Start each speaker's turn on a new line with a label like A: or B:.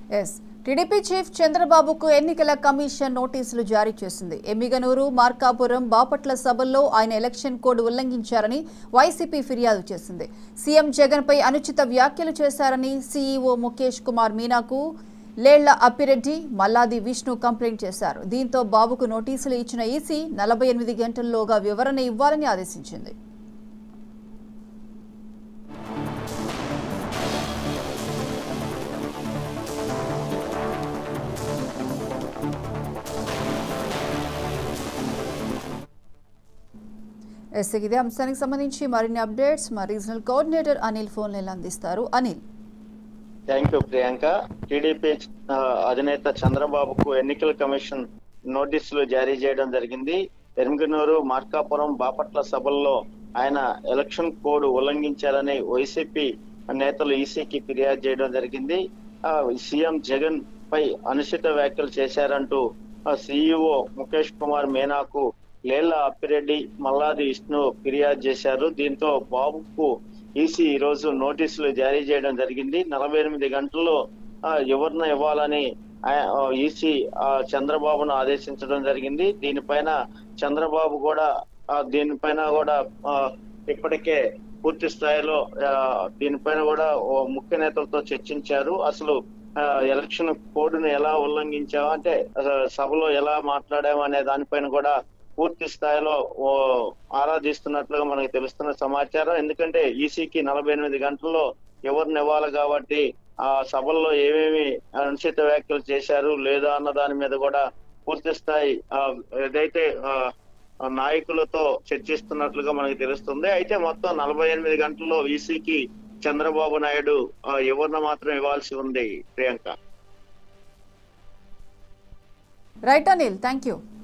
A: yes TDP chief చంద్రబాబుకు ఎన్నికల commission నోటీసులు జారీ చేసింది ఎమ్మిగనూరు మార్కాపురం బాపట్ల సభల్లో ఆయన ఎలక్షన్ కోడ్ ఉల్లంఘించారని వైసీపీ ఫిర్యాదు చేసింది సీఎం జగన్ పై అనుచిత వ్యాఖ్యలు చేశారని సీఈఓ ముఖేష్ కుమార్ మీనాకు లేళ్ల అప్పిరెడ్డి మల్లాది విష్ణు కంప్లైంట్ చేశారు దీంతో బాబుకు నోటీసులు ఇచ్చిన ఈసీ నలభై ఎనిమిది గంటల్లోగా వివరణ ఇవ్వాలని ఆదేశించింది ఎస్ ఇదే అంశానికి సంబంధించి మరిన్ని అప్డేట్స్ మా రీజనల్ కోఆర్డినేటర్ అనిల్ ఫోన్లలో అందిస్తారు Anil
B: thank you Priyanka TDP ఆ, అధినేత చంద్రబాబుకు ఎన్నికల కమిషన్ నోటీసులు జారీ చేయడం జరిగింది ఎర్మగనూరు మార్కాపురం బాపట్ల సభల్లో ఆయన ఎలక్షన్ కోడ్ ఉల్లంఘించారని వైసీపీ నేతలు ఈసీకి ఫిర్యాదు చేయడం జరిగింది ఆ, సీఎం జగన్ పై అనుచిత వ్యాఖ్యలు చేశారంటూ సీఈఓ ముఖేష్ కుమార్ మీనాకు లేళ్ల అప్పిరెడ్డి మల్లాది విష్ణు ఫిర్యాదు చేశారు దీంతో బాబుకు ఈసీ ఈ రోజు నోటీసులు జారీ చేయడం జరిగింది నలభై ఎనిమిది గంటల్లో ఆ, ఎవరిని ఇవ్వాలని ఈసీ చంద్రబాబును ఆదేశించడం జరిగింది దీనిపైన చంద్రబాబు కూడా ఆ, దీనిపైన కూడా ఆ, ఇప్పటికే పూర్తి స్థాయిలో ఆ, దీనిపైన కూడా ఓ ముఖ్య నేతలతో చర్చించారు అసలు ఆ, ఎలక్షన్ కోడ్ను ఎలా ఉల్లంఘించావు అంటే ఆ, సభలో ఎలా మాట్లాడాము అనే దానిపైన కూడా పూర్తి స్థాయిలో ఓ ఆరాధిస్తున్నట్లుగా మనకు తెలుస్తున్న సమాచారం ఎందుకంటే ఈసీకి నలభై ఎనిమిది గంటల్లో ఎవరిని ఇవ్వాలి కాబట్టి ఆ సభల్లో ఏమేమి అనుచిత వ్యాఖ్యలు చేశారు లేదా అన్న దాని మీద కూడా పూర్తి స్థాయి ఆ, ఏదైతే ఆ, ఆ నాయకులతో చర్చిస్తున్నట్లుగా మనకు తెలుస్తుంది అయితే మొత్తం నలభై ఎనిమిది గంటల్లో ఈసీకి చంద్రబాబు నాయుడు ఆ, ఎవరిని మాత్రం ఇవ్వాల్సి ఉంది Priyanka
A: right Anil thank you